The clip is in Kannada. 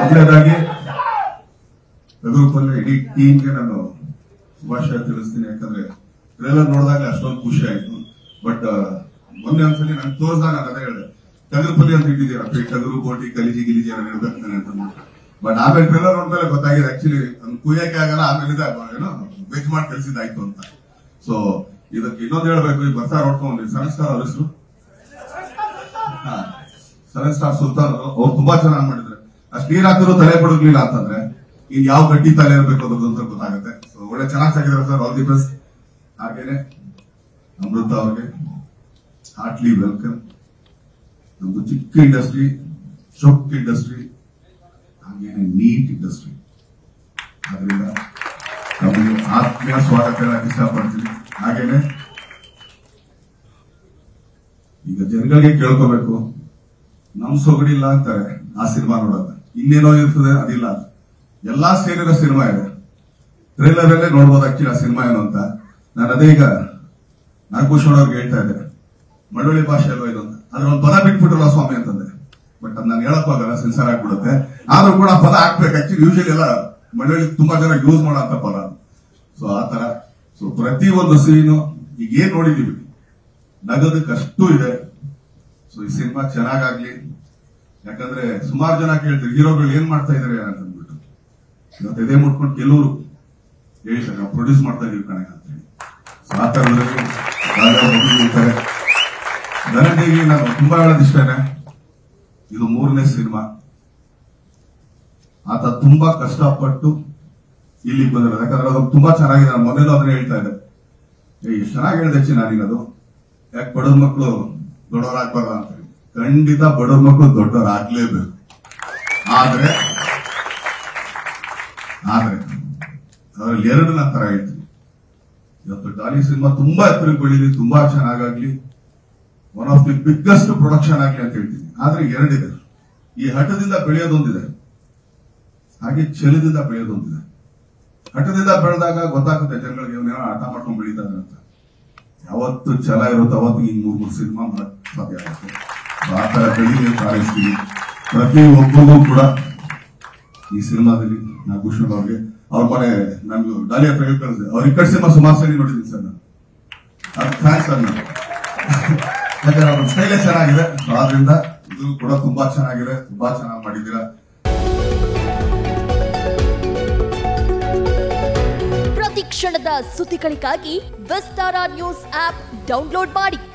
ಮೊದಲನೇದಾಗಿ ನಗರೂಪಲ್ಲಿ ಇಡೀ ಟೀಮ್ಗೆ ನಾನು ಶುಭಾಶಯ ತಿಳಿಸ್ತೀನಿ ಯಾಕಂದ್ರೆ ಟ್ರೇಲರ್ ನೋಡಿದಾಗ ಅಷ್ಟೊಂದು ಖುಷಿ ಆಯ್ತು ಬಟ್ ಮೊನ್ನೆ ಒಂದ್ಸಲಿ ನಂಗೆ ತೋರಿಸಿದಾಗ ನಾನು ಅದೇ ಹೇಳಿದೆ ಟಗರುಪಲ್ಲಿ ಅಂತ ಇಟ್ಟಿದ್ದೀರಾ ಟಗರು ಬೋಟಿ ಕಲಿಜಿ ಗಿಲಿಜಿ ಎಲ್ಲ ಇರ್ಬೇಕಾನೆ ಅಂತ ಬಟ್ ಆಮೇಲೆ ಟ್ರೇಲರ್ ನೋಡ್ಮೇಲೆ ಗೊತ್ತಾಗಿದೆ ಆಕ್ಚುಲಿ ಅದು ಕುಯ್ಯಕ್ಕೆ ಆಗಲ್ಲ ಆಮೇಲೆ ಇದೆ ಏನೋ ವೆಜ್ ಮಾಡಿ ಕಲಿಸಿದಾಯ್ತು ಅಂತ ಸೊ ಇದಕ್ಕೆ ಇನ್ನೊಂದು ಹೇಳ್ಬೇಕು ಈಗ ಬರ್ತಾ ನೋಡ್ಕೊಂಡು ಸಂಸ್ಕಾರ ಅವ್ರ ಹೆಸರು ಸೆವೆನ್ ಸ್ಟಾರ್ ಸುಲ್ತಾನ್ ಅವರು ಅವ್ರು ತುಂಬಾ ಚೆನ್ನಾಗಿ ಮಾಡಿದ್ರೆ ಅಷ್ಟು ನೀರ್ ಹಾಕಿದ್ರು ತಲೆ ಬಡಗ್ಲಿಲ್ಲ ಅಂತಂದ್ರೆ ಇನ್ ಯಾವ ಗಟ್ಟಿ ತಲೆ ಇರ್ಬೇಕು ಅದ್ರದ್ದು ಅಂತ ಗೊತ್ತಾಗುತ್ತೆ So, ಒಳ್ಳೆ ಚೆನ್ನಾಗಿ ತೆಗೆದ್ರೆ ಸರ್ ಆಲ್ ದಿ ಬೆಸ್ಟ್ ಹಾಗೇನೆ ಅಮೃತ ಅವ್ರಿಗೆ ಹಾರ್ಟ್ಲಿ ವೆಲ್ಕಮ್ ನಮ್ದು ಚಿಕ್ಕ ಇಂಡಸ್ಟ್ರಿ ಚೊಕ್ ಇಂಡಸ್ಟ್ರಿ ಹಾಗೇನೆ ನೀಟ್ ಇಂಡಸ್ಟ್ರಿ ಅದರಿಂದ ನಮಗೆ ಆತ್ಮೀಯ ಸ್ವಾಗತ ಹೇಳಕ್ ಇಷ್ಟಪಡ್ತೀನಿ ಹಾಗೇನೆ ಈಗ ಜನಗಳಿಗೆ ಕೇಳ್ಕೋಬೇಕು ನಮ್ ಸೊಗಡಿಲ್ಲ ಅಂತಾರೆ ಆ ಸಿನಿಮಾ ನೋಡೋದು ಇನ್ನೇನೋ ಇರ್ತದೆ ಅದಿಲ್ಲ ಎಲ್ಲಾ ಸೇರಿರೋ ಸಿನಿಮಾ ಇದೆ ಟ್ರೇಲರ್ ಅಲ್ಲೇ ನೋಡ್ಬೋದು ಆಕ್ಚುಲಿ ಆ ಸಿನಿಮಾ ಏನು ಅಂತ ನಾನು ಅದೇ ಈಗ ನಾಗಭೂಷಣ್ ಅವ್ರಿಗೆ ಹೇಳ್ತಾ ಇದ್ದೆ ಮಳವಳ್ಳಿ ಭಾಷೆ ಅಲ್ವಾ ಇದು ಅಂತ ಅದ್ರ ಒಂದು ಪದ ಬಿಟ್ಬಿಟ್ರಲ್ಲ ಸ್ವಾಮಿ ಅಂತಂದೆ ಬಟ್ ಅದ್ ನಾನು ಹೇಳಕ್ ಹೋಗಲ್ಲ ಸೆನ್ಸರ್ ಆಗ್ಬಿಡುತ್ತೆ ಆದ್ರೂ ಕೂಡ ಆ ಪದ ಹಾಕ್ಬೇಕು ಆಕ್ಚುಲಿ ಯೂಶಲಿ ಎಲ್ಲ ಮಳವಳ್ಳಿ ತುಂಬಾ ಜನ ಯೂಸ್ ಮಾಡೋ ಅಂತ ಪದ ಸೊ ಆ ತರ ಸೊ ಪ್ರತಿ ಒಂದು ಸೀನು ಈಗ ಏನ್ ನೋಡಿದೀವಿ ನಗದಕ್ಕೆ ಅಷ್ಟು ಇದೆ ಸೊ ಈ ಸಿನಿಮಾ ಚೆನ್ನಾಗಾಗ್ಲಿ ಯಾಕಂದ್ರೆ ಸುಮಾರು ಜನ ಕೇಳ್ತಾರೆ ಹೀರೋಗಳು ಏನ್ ಮಾಡ್ತಾ ಇದಾರೆ ಅಂತ ಅಂದ್ಬಿಟ್ಟು ಇವತ್ತು ಎದೆ ಮುಟ್ಕೊಂಡು ಕೆಲವರು ಹೇಳ್ತಾರೆ ನಾವು ಪ್ರೊಡ್ಯೂಸ್ ಮಾಡ್ತಾ ಇದೀವಿ ಕಣೆ ಅಂತ ಹೇಳಿ ಸೊ ಆ ತರದಲ್ಲಿ ರಾಜಾ ಮಗು ಹೇಳ್ತಾರೆ ಧನಂಜಯಗೆ ನಾನು ತುಂಬಾ ಹೇಳೋದು ಇಷ್ಟನೇ ಇದು ಮೂರನೇ ಸಿನಿಮಾ ಆತ ತುಂಬಾ ಕಷ್ಟಪಟ್ಟು ಇಲ್ಲಿಗೆ ಬಂದಿರೋದು ಯಾಕಂದ್ರೆ ಅದು ತುಂಬಾ ಚೆನ್ನಾಗಿದೆ ನಾನು ಮೊದಲು ಅದನ್ನ ಹೇಳ್ತಾ ಇದ್ದೆ ಏ ಎಷ್ಟು ಚೆನ್ನಾಗಿ ಹೇಳಿದೆ ಹೆಚ್ಚಿ ನಾನಿನದು ಯಾಕೆ ಬಡವ್ರ ಮಕ್ಕಳು ದೊಡ್ಡವರಾಗ್ಬಾರ್ದ ಅಂತ ಹೇಳಿ ಖಂಡಿತ ಬಡವ್ರ ಮಕ್ಕಳು ದೊಡ್ಡವರಾಗ್ಲೇಬೇಕು ಆದ್ರೆ ಆದ್ರೆ ಅದ್ರಲ್ಲಿ ಎರಡು ನಾನು ತರ ಹೇಳ್ತೀನಿ ಇವತ್ತು ಡಾಲಿ ಸಿನಿಮಾ ತುಂಬಾ ಎತ್ತರಕ್ಕೆ ಬೆಳೀಲಿ ತುಂಬಾ ಚೆನ್ನಾಗಾಗ್ಲಿ one of the biggest production ಆಗ್ಲಿ ಅಂತ ಹೇಳ್ತೀನಿ ಆದ್ರೆ ಎರಡಿದೆ ಈ ಹಠದಿಂದ ಬೆಳೆಯೋದೊಂದಿದೆ ಹಾಗೆ ಛಲದಿಂದ ಬೆಳೆಯೋದೊಂದಿದೆ ಹಠದಿಂದ ಬೆಳೆದಾಗ ಗೊತ್ತಾಗುತ್ತೆ ಜನಗಳಿಗೆ ಇವನೇನೋ ಆಟ ಮಾಡ್ಕೊಂಡು ಬೆಳೀತಾರೆ ಅಂತ ಯಾವತ್ತು ಛಲ ಇರುತ್ತೋ ಅವತ್ತು ಈ ಮೂರ್ ಮೂರು ಸಿನಿಮಾ ಮಾಡಕ್ ಸಾಧ್ಯ ಆಗುತ್ತೆ So, ಆ ತರ ಬೆಳೀಲಿ ಅಂತ ಹಾರೈಸ್ತೀನಿ ಪ್ರತಿ ಒಬ್ಬರಿಗೂ ಕೂಡ ಈ ಸಿನಿಮಾದಲ್ಲಿ ನಾಗಭೂಷಣ್ ಅವ್ರಿಗೆ ಅವ್ರ ಮನೆ ನಮ್ಗೆ ಡಾಲಿ ಹತ್ರ ಹೇಳ್ಕಳಿಸಿದೆ ಅವ್ರ ಈ ಕಡೆ ಸಿನಿಮಾ ಸುಮಾರು ಸರಿ ನೋಡಿದ್ದೀನಿ ಸರ್ ನಾನು ಅದು ಥ್ಯಾಂಕ್ಸ್ ಸರ್ ನಾನು ಯಾಕಂದ್ರೆ ಅವ್ರ ಸ್ಟೈಲೇ ಚೆನ್ನಾಗಿದೆ So, ಆದ್ರಿಂದ ಇದು ಕೂಡ ತುಂಬಾ ಚೆನ್ನಾಗಿದೆ ತುಂಬಾ ಚೆನ್ನಾಗಿ ಮಾಡಿದ್ದೀರಾ ಪ್ರತಿ ಕ್ಷಣದ ಸುದ್ದಿಗಳಿಗಾಗಿ ವಿಸ್ತಾರ ನ್ಯೂಸ್ ಆಪ್ ಡೌನ್ಲೋಡ್ ಮಾಡಿ